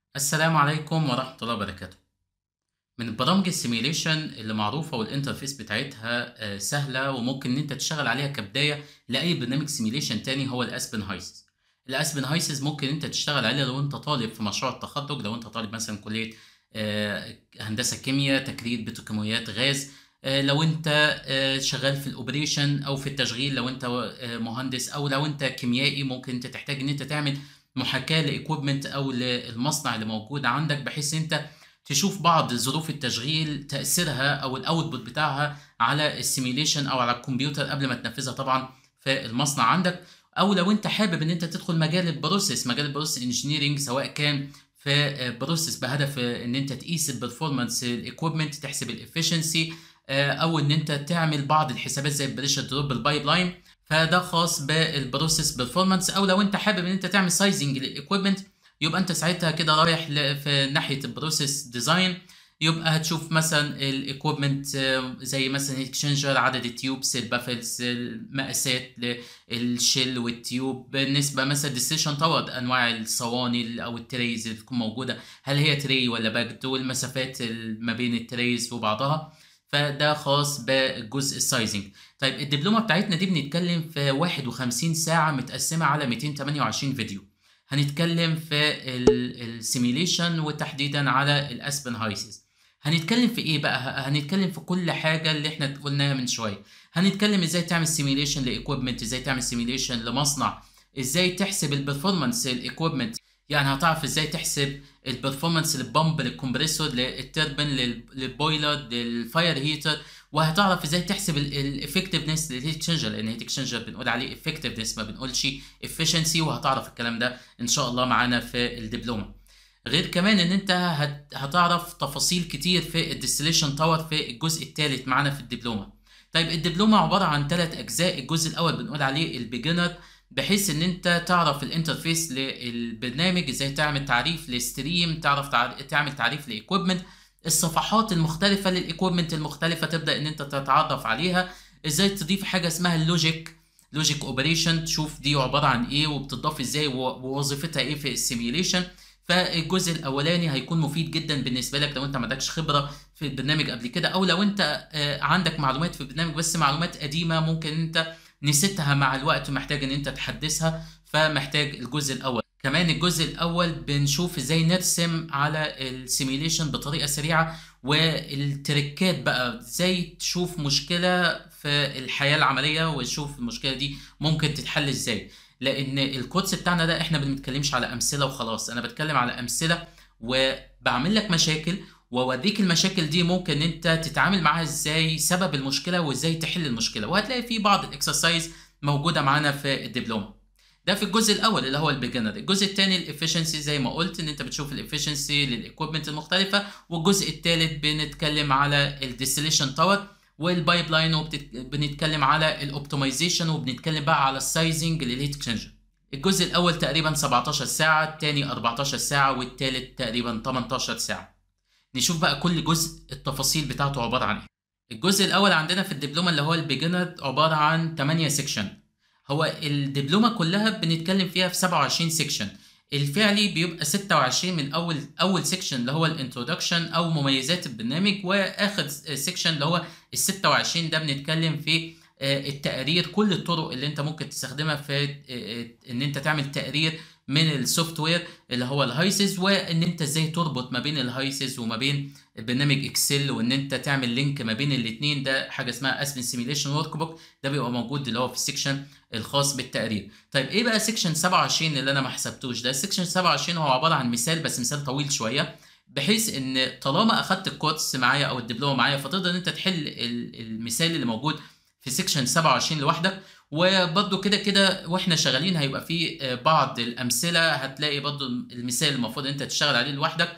السلام عليكم ورحمة الله وبركاته من برامج السيميليشن اللي معروفة والانترفيس بتاعتها آه، سهلة وممكن ان انت تشتغل عليها كبداية لأي برنامج سيميليشن تاني هو الاسبن هايسز الاسبن هايسز ممكن انت تشتغل عليه لو انت طالب في مشروع التخرج لو انت طالب مثلا كلية آه، هندسة كيمياء تكرير بتروكيماويات غاز آه، لو انت آه، شغال في الاوبريشن او في التشغيل لو انت آه، مهندس او لو انت كيميائي ممكن انت تحتاج ان انت تعمل محاكاة لايكويبمنت او للمصنع اللي موجود عندك بحيث انت تشوف بعض ظروف التشغيل تأثيرها او الاوتبوت بتاعها على السيميليشن او على الكمبيوتر قبل ما تنفذها طبعا في المصنع عندك او لو انت حابب ان انت تدخل مجال البروسيس مجال البروسيس انجينيرنج سواء كان في بروسيس بهدف ان انت تقيس البرفورمانس الايكويبمنت تحسب الافشنسي او ان انت تعمل بعض الحسابات زي البريشر دروب البايب لاين فده خاص بالبروسيس بيرفورمانس او لو انت حابب ان انت تعمل سايزنج للايكويبمنت يبقى انت ساعتها كده رايح ل- في ناحيه البروسيس ديزاين يبقى هتشوف مثلا الايكويبمنت زي مثلا اكسشينجر عدد التيوبس البافلز المقاسات للشيل والتيوب بالنسبه مثلا ديستيشن تاور انواع الصواني او التريز اللي تكون موجوده هل هي تري ولا باجد والمسافات ما بين التريز وبعضها فده خاص بالجزء السايزنج طيب الدبلومه بتاعتنا دي بنتكلم في 51 ساعه متقسمه على 228 فيديو هنتكلم في السيميليشن وتحديدا على الاسبن هايسز هنتكلم في ايه بقى ه- هنتكلم في كل حاجه اللي احنا قلناها من شويه هنتكلم ازاي تعمل سيميليشن لايكويبمنت ازاي تعمل سيميليشن لمصنع ازاي تحسب البرفورمانس الايكويبمنت يعني هتعرف ازاي تحسب البرفورمانس للبامب للكمبريسور للتربن لل- للبويلر للفاير هيتر وهتعرف ازاي تحسب الافكتفنس للهيت اكسشينجر لان الهيت اكسشينجر بنقول عليه افكتفنس ما بنقولش efficiency وهتعرف الكلام ده ان شاء الله معانا في الدبلومه غير كمان ان انت هت- هتعرف تفاصيل كتير في الديستليشن تاور في الجزء الثالث معانا في الدبلومه طيب الدبلومه عباره عن ثلاث اجزاء الجزء الاول بنقول عليه البيجنر بحيث ان انت تعرف الانترفيس للبرنامج ازاي تعمل تعريف لستريم تعرف تع- تعمل تعريف لايكويبمنت الصفحات المختلفه للايكويبمنت المختلفه تبدا ان انت تتعرف عليها ازاي تضيف حاجه اسمها اللوجيك لوجيك اوبريشن تشوف دي عباره عن ايه وبتضاف ازاي و- ووظيفتها ايه في السيميوليشن فالجزء الاولاني هيكون مفيد جدا بالنسبه لك لو انت ما عندكش خبره في البرنامج قبل كده او لو انت آه، عندك معلومات في البرنامج بس معلومات قديمه ممكن انت نسيتها مع الوقت ومحتاج ان انت تحدثها فمحتاج الجزء الاول كمان الجزء الاول بنشوف ازاي نرسم على السيميليشن بطريقه سريعه والتريكات بقى ازاي تشوف مشكله في الحياه العمليه وتشوف المشكله دي ممكن تتحل ازاي لان الكورس بتاعنا ده احنا ما بنتكلمش على امثله وخلاص انا بتكلم على امثله وبعمل لك مشاكل واوريك المشاكل دي ممكن انت تتعامل معاها ازاي سبب المشكله وازاي تحل المشكله وهتلاقي في بعض الاكسرسايز موجوده معانا في الدبلومه ده في الجزء الاول اللي هو البيجنر الجزء الثاني الافشنسي زي ما قلت ان انت بتشوف الافشنسي للايكويبمنت المختلفه والجزء الثالث بنتكلم على الديستليشن تاور والبايب لاين وبنتكلم على الاوبتمايزيشن وبنتكلم بقى على السايزنج للهيت اكسشينجر الجزء الاول تقريبا 17 ساعه الثاني 14 ساعه والثالث تقريبا 18 ساعه نشوف بقى كل جزء التفاصيل بتاعته عباره عن ايه الجزء الاول عندنا في الدبلومه اللي هو البيجنر عباره عن 8 سيكشن هو الدبلومه كلها بنتكلم فيها في 27 سيكشن الفعلي بيبقى 26 من اول اول سيكشن اللي هو الانترودكشن او مميزات البرنامج واخر سيكشن اللي هو ال 26 ده بنتكلم في آه، التقرير كل الطرق اللي انت ممكن تستخدمها في آه، آه، ان انت تعمل تقرير من السوفت وير اللي هو الهايسز وان انت ازاي تربط ما بين الهايسز وما بين برنامج اكسل وان انت تعمل لينك ما بين الاثنين ده حاجه اسمها اسبن سيميليشن ورك بوك ده بيبقى موجود اللي هو في السكشن الخاص بالتقرير طيب ايه بقى سيكشن 27 اللي انا ما حسبتوش ده سيكشن 27 هو عباره عن مثال بس مثال طويل شويه بحيث ان طالما اخدت الكورس معايا او الدبلومه معايا فتقدر ان انت تحل ال- المثال اللي موجود في سيكشن 27 لوحدك وبرضه كده كده واحنا شغالين هيبقى في آه، بعض الامثله هتلاقي برضه المثال المفروض انت تشتغل عليه لوحدك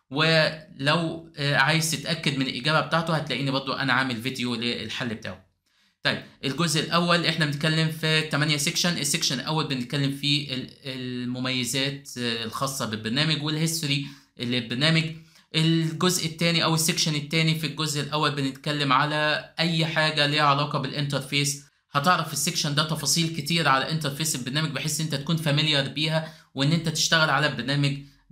ولو آه، عايز تتاكد من الاجابه بتاعته هتلاقيني برضه انا عامل فيديو للحل بتاعه طيب الجزء الاول احنا بنتكلم في 8 سيكشن السيكشن الاول بنتكلم فيه ال- المميزات آه، الخاصه بالبرنامج والهيستوري للبرنامج الجزء الثاني او السيكشن الثاني في الجزء الاول بنتكلم على اي حاجه ليها علاقه بالانترفيس هتعرف في السيكشن ده تفاصيل كتير على انترفيس البرنامج بحيث انت تكون فاميليار بيها وان انت تشتغل على البرنامج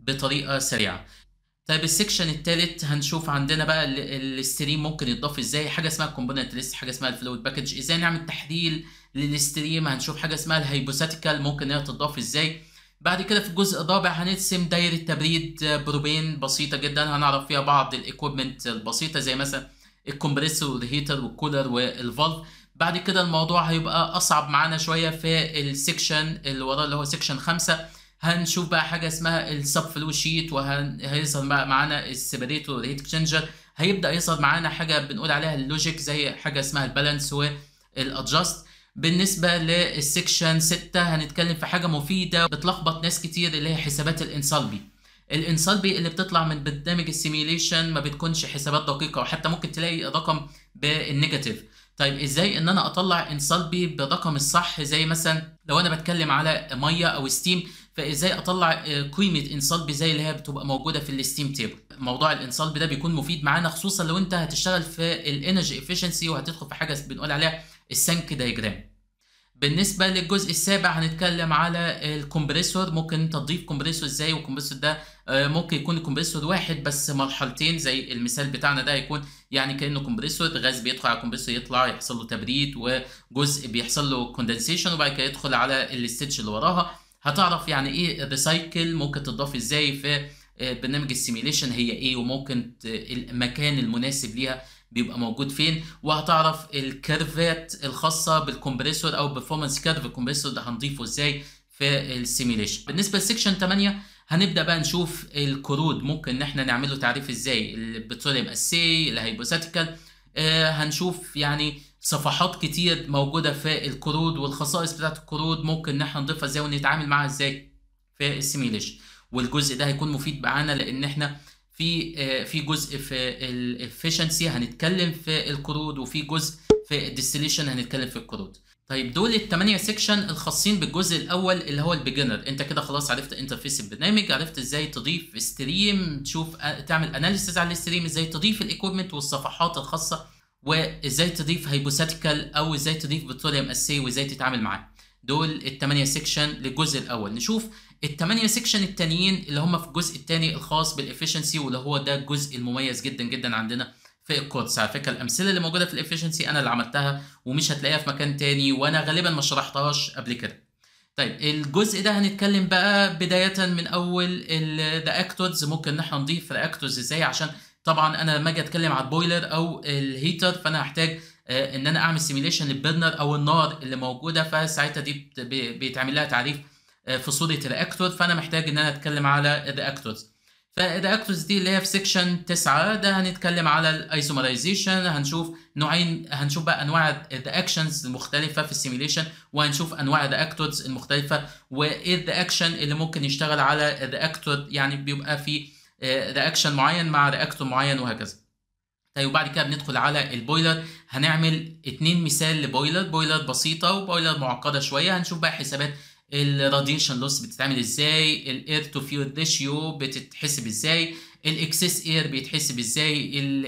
بطريقه سريعه طيب السكشن الثالث هنشوف عندنا بقى الستريم ممكن يتضاف ازاي حاجه اسمها كومبوننت ليست حاجه اسمها الفلويد باكج ازاي نعمل تحليل للستريم هنشوف حاجه اسمها الهيبوثيتيكال ممكن انها تتضاف ازاي بعد كده في الجزء الرابع هنرسم دايره تبريد بروبين بسيطه جدا هنعرف فيها بعض الايكويبمنت البسيطه زي مثلا الكمبريسور والهيتر والكولر والفالف بعد كده الموضوع هيبقى اصعب معانا شويه في السكشن اللي وراه اللي هو سكشن خمسة هنشوف بقى حاجه اسمها السب فلو شيت وهيظهر معانا السيبريتور والهيت اكسشينجر هيبدا يظهر معانا حاجه بنقول عليها اللوجيك زي حاجه اسمها البالانس والادجاست بالنسبه للسكشن 6 هنتكلم في حاجه مفيده بتلخبط ناس كتير اللي هي حسابات الانسالبي الانسالبي اللي بتطلع من برنامج السيميليشن ما بتكونش حسابات دقيقه وحتى ممكن تلاقي رقم بالنيجاتيف طيب ازاي ان انا اطلع انسالبي بالرقم الصح زي مثلا لو انا بتكلم على ميه او ستيم فازاي اطلع قيمه انسالبي زي اللي هي بتبقى موجوده في الستيم تيبل موضوع الانسالبي ده بيكون مفيد معانا خصوصا لو انت هتشتغل في الانرجي افشنسي وهتدخل في حاجه بنقول عليها السنك دايجرام بالنسبة للجزء السابع هنتكلم على الكمبريسور ممكن انت تضيف كمبريسور ازاي والكمبريسور ده ممكن يكون كمبريسور واحد بس مرحلتين زي المثال بتاعنا ده يكون يعني كانه كمبريسور غاز بيدخل على الكمبريسور يطلع يحصل له تبريد وجزء بيحصل له كوندنسيشن وبعد كده يدخل على الستيتش اللي وراها هتعرف يعني ايه الريسايكل ممكن تضاف ازاي في برنامج السيميليشن هي ايه وممكن المكان المناسب ليها بيبقى موجود فين وهتعرف الكيرفات الخاصه بالكمبريسور او performance كيرف الكمبريسور ده هنضيفه ازاي في السيميليشن بالنسبه لسكشن 8 هنبدا بقى نشوف الكرود ممكن ان احنا نعمل له تعريف ازاي البتروليوم اسي الهيبوثيتيكال آه هنشوف يعني صفحات كتير موجوده في الكرود والخصائص بتاعت الكرود ممكن ان احنا نضيفها ازاي ونتعامل معاها ازاي في السيميليشن والجزء ده هيكون مفيد معانا لان احنا في في جزء في الافشنسي هنتكلم في الكرود وفي جزء في الديستليشن هنتكلم في الكرود طيب دول الثمانيه سيكشن الخاصين بالجزء الاول اللي هو البيجنر انت كده خلاص عرفت انترفيس البرنامج عرفت ازاي تضيف ستريم تشوف تعمل اناليسيز على الستريم ازاي تضيف الايكويبمنت والصفحات الخاصه وازاي تضيف هايبوثيتيكال او ازاي تضيف بتروليوم اسي وازاي تتعامل معاه دول الثمانيه سيكشن للجزء الاول نشوف الثمانيه سيكشن التانيين اللي هم في الجزء الثاني الخاص بالافشنسي واللي هو ده الجزء المميز جدا جدا عندنا في الكورس على فكره الامثله اللي موجوده في الافشنسي انا اللي عملتها ومش هتلاقيها في مكان تاني وانا غالبا ما شرحتهاش قبل كده طيب الجزء ده هنتكلم بقى بدايه من اول الرياكتورز ممكن ان احنا نضيف رياكتورز ازاي عشان طبعا انا لما اجي اتكلم على البويلر او الهيتر فانا هحتاج ان انا اعمل سيميليشن للبرنر او النار اللي موجوده فساعتها دي بيتعمل لها تعريف في صوره رياكتور فانا محتاج ان انا اتكلم على الرياكتورز فالرياكتورز دي اللي هي في سيكشن 9 ده هنتكلم على الايزومرايزيشن هنشوف نوعين هنشوف بقى انواع الرياكشنز المختلفه في السيميليشن وهنشوف انواع الرياكتورز المختلفه وايه الرياكشن اللي ممكن يشتغل على الرياكتور يعني بيبقى في رياكشن معين مع رياكتور معين وهكذا طيب وبعد كده بندخل على البويلر هنعمل اتنين مثال لبويلر بويلر بسيطه وبويلر معقده شويه هنشوف بقى حسابات الراديشن لوس بتتعمل ازاي الاير تو فيول ريشيو بتتحسب ازاي الاكسس اير بيتحسب ازاي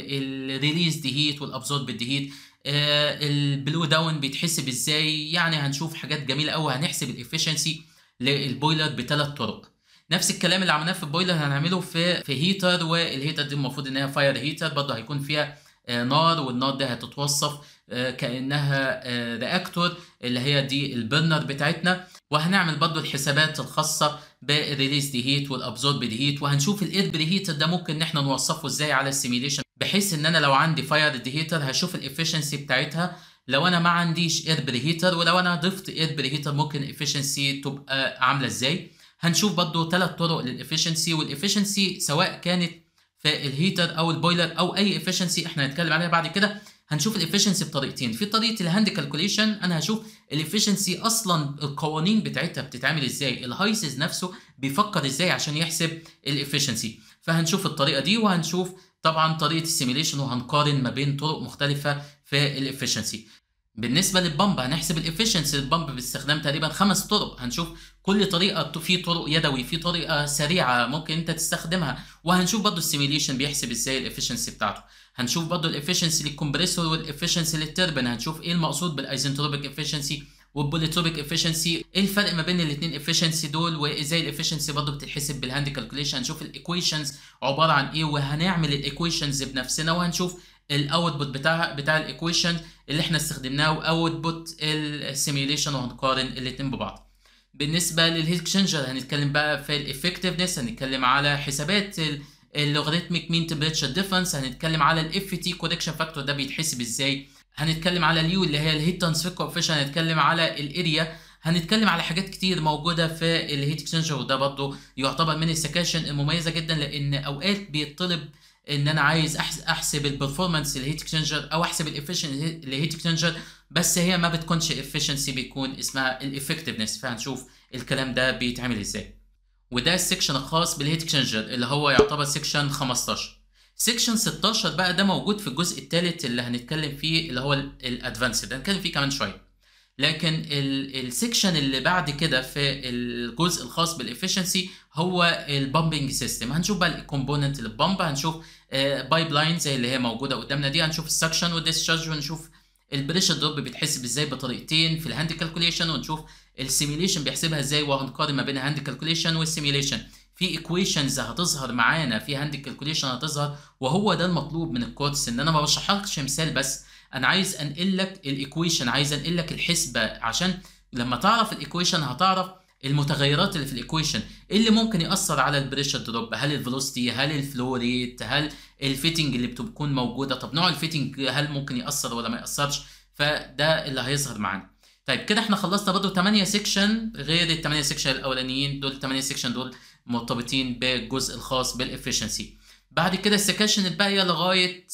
الريليز دي هيت والابزورب دي هيت البلو داون بيتحسب ازاي يعني هنشوف حاجات جميله قوي هنحسب الافشنسي للبويلر بثلاث طرق نفس الكلام اللي عملناه في البويلر هنعمله في في هيتر والهيتر دي المفروض انها فاير هيتر برضه هيكون فيها نار والنار دي هتتوصف كانها رياكتور اللي هي دي البرنر بتاعتنا وهنعمل برضه الحسابات الخاصه بالريليز دي هيت والابزورب دي هيت وهنشوف الاير بريهيتر ده ممكن ان احنا نوصفه ازاي على السيميليشن بحيث ان انا لو عندي فاير دي هيتر هشوف الافشنسي بتاعتها لو انا ما عنديش اير بريهيتر ولو انا ضفت اير بريهيتر ممكن الافشنسي تبقى عامله ازاي هنشوف برضه ثلاث طرق للافشنسي والافشنسي سواء كانت في الهيتر او البويلر او اي افشنسي احنا هنتكلم عليها بعد كده هنشوف الافشنسي بطريقتين في طريقه الهاند كالكوليشن انا هشوف الافشنسي اصلا القوانين بتاعتها بتتعمل ازاي الهايسز نفسه بيفكر ازاي عشان يحسب الافشنسي فهنشوف الطريقه دي وهنشوف طبعا طريقه السيميليشن وهنقارن ما بين طرق مختلفه في الافشنسي بالنسبه للبامب هنحسب الافشنسي للبامب باستخدام تقريبا خمس طرق هنشوف كل طريقه في طرق يدوي في طريقه سريعه ممكن انت تستخدمها وهنشوف برضه السيميليشن بيحسب ازاي الافشنسي بتاعته هنشوف برضه الافشنسي للكمبريسور والافشنسي للتربن هنشوف ايه المقصود بالايزنتروبيك افشنسي والبوليتروبيك افشنسي ايه الفرق ما بين الاثنين افشنسي دول وازاي الافشنسي برضه بتتحسب بالهاند كالكوليشن هنشوف الايكويشنز عباره عن ايه وهنعمل الايكويشنز بنفسنا وهنشوف الاوتبوت بتاع بتاع الايكويشن اللي احنا استخدمناه واوتبوت السيميوليشن وهنقارن الاثنين ببعض بالنسبه للهيت اكسشينجر هنتكلم بقى في الافكتفنس هنتكلم على حسابات اللوغاريتميك مين تمبريتشر ديفرنس هنتكلم على الاف تي كوركشن فاكتور ده بيتحسب ازاي هنتكلم على اليو اللي هي الهيت ترانسفير كوفيشن هنتكلم على الاريا هنتكلم على حاجات كتير موجوده في الهيت اكسشينجر وده برضه يعتبر من السكاشن المميزه جدا لان اوقات بيطلب ان انا عايز احسب البرفورمانس الهيت اكسشينجر او احسب الافشنسي الهيت اكسشينجر بس هي ما بتكونش افشنسي بيكون اسمها الافكتفنس فهنشوف الكلام ده بيتعمل ازاي وده السكشن الخاص بالهيت اكسشينجر اللي هو يعتبر سكشن 15 سيكشن 16 بقى ده موجود في الجزء الثالث اللي هنتكلم فيه اللي هو الادفانسد هنتكلم فيه كمان شويه لكن السيكشن اللي بعد كده في الجزء الخاص بالافشنسي هو البامبنج سيستم هنشوف بقى الكومبوننت اللي بامب هنشوف بايب لاين زي اللي هي موجوده قدامنا دي هنشوف السكشن والديسشارج ونشوف البريشر دروب بيتحسب ازاي بطريقتين في الهاند كالكوليشن ونشوف السيميليشن بيحسبها ازاي وهنقارن ما بين الهاند كالكوليشن والسيميليشن في ايكويشنز هتظهر معانا في هاند كالكوليشن هتظهر وهو ده المطلوب من الكورس ان انا ما بشرحلكش مثال بس انا عايز انقل لك الايكويشن عايز انقل لك الحسبه عشان لما تعرف الايكويشن هتعرف المتغيرات اللي في الايكويشن ايه اللي ممكن ياثر على البريشر دروب هل الفيلوسيتي هل الفلو ريت هل الفيتنج اللي بتكون موجوده طب نوع الفيتنج هل ممكن ياثر ولا ما ياثرش فده اللي هيظهر معانا طيب كده احنا خلصنا برضه 8 سيكشن غير ال 8 سيكشن الاولانيين دول 8 سيكشن دول مرتبطين بالجزء الخاص بالافشنسي بعد كده السكاشن الباقيه لغايه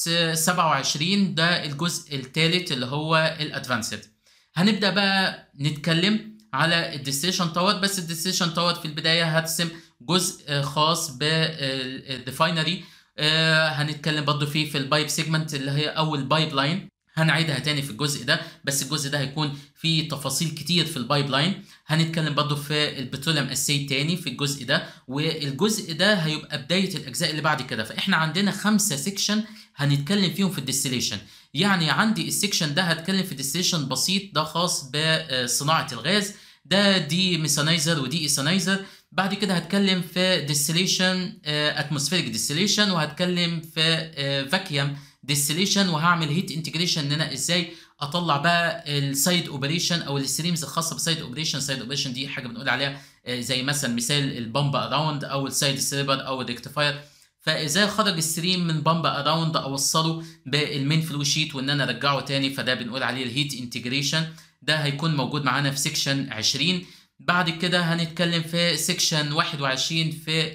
27 ده الجزء الثالث اللي هو الادفانسد هنبدا بقى نتكلم على الديستيشن تاور بس الديستيشن تاور في البدايه هرسم جزء خاص بالديفاينري هنتكلم برضه فيه في البايب سيجمنت اللي هي اول بايب لاين هنعيدها تاني في الجزء ده بس الجزء ده هيكون فيه تفاصيل كتير في البايب لاين هنتكلم برضه في البتروليوم اسي تاني في الجزء ده والجزء ده هيبقى بدايه الاجزاء اللي بعد كده فاحنا عندنا خمسه سيكشن هنتكلم فيهم في الديستليشن يعني عندي السيكشن ده هتكلم في ديستليشن بسيط ده خاص بصناعه الغاز ده دي ميثانايزر ودي ايثانايزر بعد كده هتكلم في ديستليشن اتموسفيريك ديستليشن وهتكلم في فاكيوم ديستليشن وهعمل هيت انتجريشن ان انا ازاي اطلع بقى السايد اوبريشن او الستريمز الخاصه بالسايد اوبريشن السايد اوبريشن دي حاجه بنقول عليها زي مثلا مثال البامب اراوند او السايد ستريبر او الريكتيفاير فازاي خرج الستريم من بامب اراوند اوصله بالمين فلو شيت وان انا ارجعه تاني فده بنقول عليه الهيت انتجريشن ده هيكون موجود معانا في سيكشن 20 بعد كده هنتكلم في سيكشن 21 في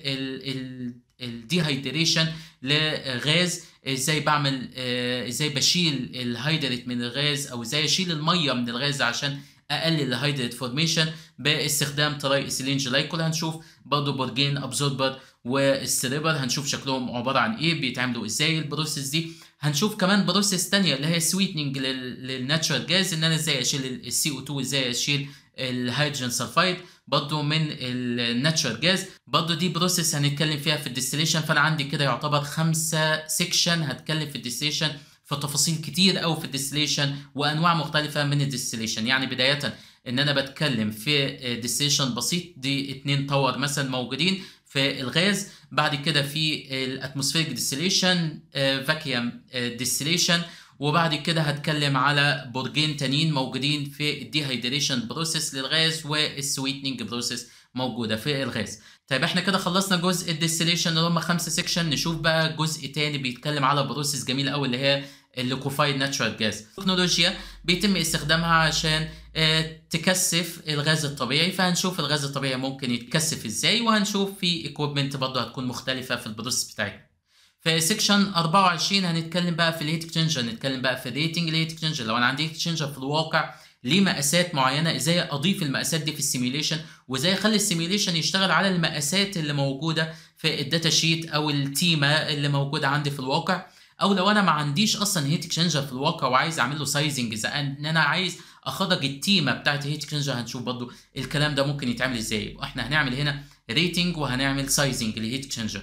الديهايدريشن لغاز ازاي بعمل ازاي بشيل الهيدريت من الغاز او ازاي اشيل الميه من الغاز عشان اقلل الهيدريت فورميشن باستخدام تراي اسيلين جلايكول هنشوف برضه برجين ابزوربر والستريبر هنشوف شكلهم عباره عن ايه بيتعملوا ازاي البروسيس دي هنشوف كمان بروسيس تانية اللي هي سويتنج للناتشرال جاز ان انا ازاي اشيل السي او 2 ازاي اشيل الهيدروجين سلفايد برضه من الناتشرال جاز برضه دي بروسيس هنتكلم فيها في الديستليشن فانا عندي كده يعتبر خمسة سيكشن هتكلم في الديستليشن في تفاصيل كتير قوي في الديستليشن وانواع مختلفه من الديستليشن يعني بدايه ان انا بتكلم في ديستليشن بسيط دي اتنين تاور مثلا موجودين في الغاز بعد كده في الاتموسفيريك ديستليشن فاكيوم ديستليشن وبعد كده هتكلم على برجين تانيين موجودين في الديهايدريشن بروسيس للغاز والسويتنينج بروسيس موجوده في الغاز طيب احنا كده خلصنا جزء الديستليشن اللي هم خمسه سيكشن نشوف بقى جزء تاني بيتكلم على بروسيس جميله قوي اللي هي الليكوفايد ناتشورال جاز تكنولوجيا بيتم استخدامها عشان اه تكثف الغاز الطبيعي فهنشوف الغاز الطبيعي ممكن يتكثف ازاي وهنشوف في ايكويبمنت برضه هتكون مختلفه في البروسيس بتاعتنا في سيكشن 24 هنتكلم بقى في الهيت اكسشينجر هنتكلم بقى في الريتنج الهيت اكسشينجر لو انا عندي هيت اكسشينجر في الواقع ليه مقاسات معينه ازاي اضيف المقاسات دي في السيميوليشن وازاي اخلي السيميوليشن يشتغل على المقاسات اللي موجوده في الداتا شيت او التيمه اللي موجوده عندي في الواقع او لو انا ما عنديش اصلا هيت اكسشينجر في الواقع وعايز اعمل له سايزنج اذا ان انا عايز اخرج التيمه بتاعت الهيت اكسشينجر هنشوف برضو الكلام ده ممكن يتعمل ازاي واحنا هنعمل هنا ريتنج وهنعمل سايزنج للهيت اكسشينجر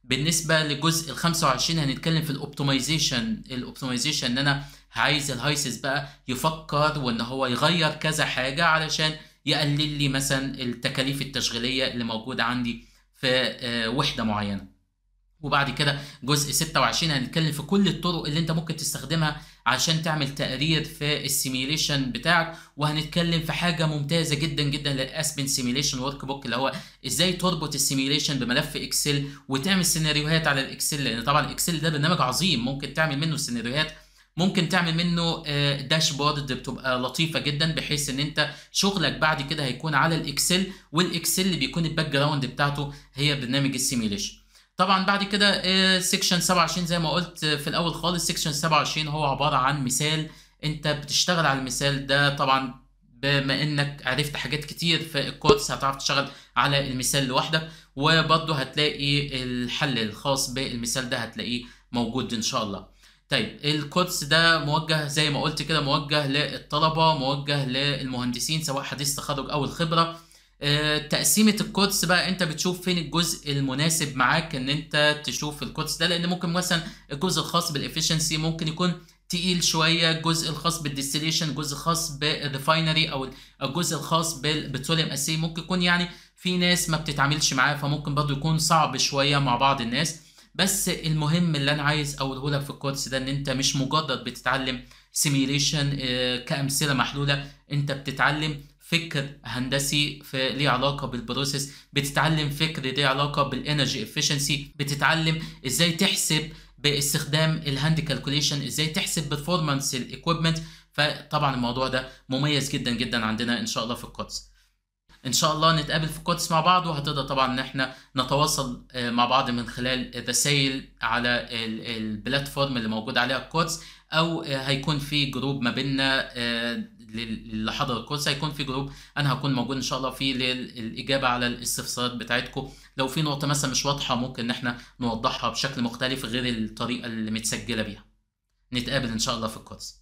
بالنسبه لجزء ال 25 هنتكلم في الاوبتمايزيشن الاوبتمايزيشن ان انا عايز الهايسس بقى يفكر وان هو يغير كذا حاجه علشان يقلل لي مثلا التكاليف التشغيليه اللي موجوده عندي في آه، وحده معينه وبعد كده جزء 26 هنتكلم في كل الطرق اللي انت ممكن تستخدمها عشان تعمل تقرير في السيميليشن بتاعك وهنتكلم في حاجه ممتازه جدا جدا للاسبن سيميليشن ورك بوك اللي هو ازاي تربط السيميليشن بملف اكسل وتعمل سيناريوهات على الاكسل لان طبعا الاكسل ده برنامج عظيم ممكن تعمل منه سيناريوهات ممكن تعمل منه آه، داشبورد بتبقى لطيفه جدا بحيث ان انت شغلك بعد كده هيكون على الاكسل والاكسل اللي بيكون الباك جراوند بتاعته هي برنامج السيميليشن طبعا بعد كده سيكشن 27 زي ما قلت في الاول خالص سيكشن 27 هو عباره عن مثال انت بتشتغل على المثال ده طبعا بما انك عرفت حاجات كتير في الكورس هتعرف تشتغل على المثال لوحدك وبرضه هتلاقي الحل الخاص بالمثال ده هتلاقيه موجود ان شاء الله طيب الكورس ده موجه زي ما قلت كده موجه للطلبه موجه للمهندسين سواء حديث تخرج او الخبره آه، تقسيمه الكورس بقى انت بتشوف فين الجزء المناسب معاك ان انت تشوف الكورس ده لان ممكن مثلا الجزء الخاص بالافشنسي ممكن يكون تقيل شويه الجزء الخاص بالديستليشن الجزء الخاص بالريفاينري او الجزء الخاص بالبتروليوم اسي ممكن يكون يعني في ناس ما بتتعاملش معاه فممكن برضه يكون صعب شويه مع بعض الناس بس المهم اللي انا عايز اقوله لك في الكورس ده ان انت مش مجرد بتتعلم سيميليشن كامثله محلوله انت بتتعلم فكر هندسي في ليه علاقه بالبروسيس بتتعلم فكر ليه علاقه بالانرجي افشنسي بتتعلم ازاي تحسب باستخدام الهاند كالكوليشن ازاي تحسب برفورمانس الايكويبمنت فطبعا الموضوع ده مميز جدا جدا عندنا ان شاء الله في الكورس ان شاء الله نتقابل في الكورس مع بعض وهتقدر طبعا ان احنا نتواصل آه، مع بعض من خلال رسائل على البلاتفورم اللي موجود عليها الكورس او آه، هيكون في جروب ما بيننا آه، اللي حضر الكورس هيكون في جروب انا هكون موجود ان شاء الله فيه للاجابه على الاستفسارات بتاعتكم لو في نقطه مثلا مش واضحه ممكن ان احنا نوضحها بشكل مختلف غير الطريقه اللي متسجله بيها نتقابل ان شاء الله في الكورس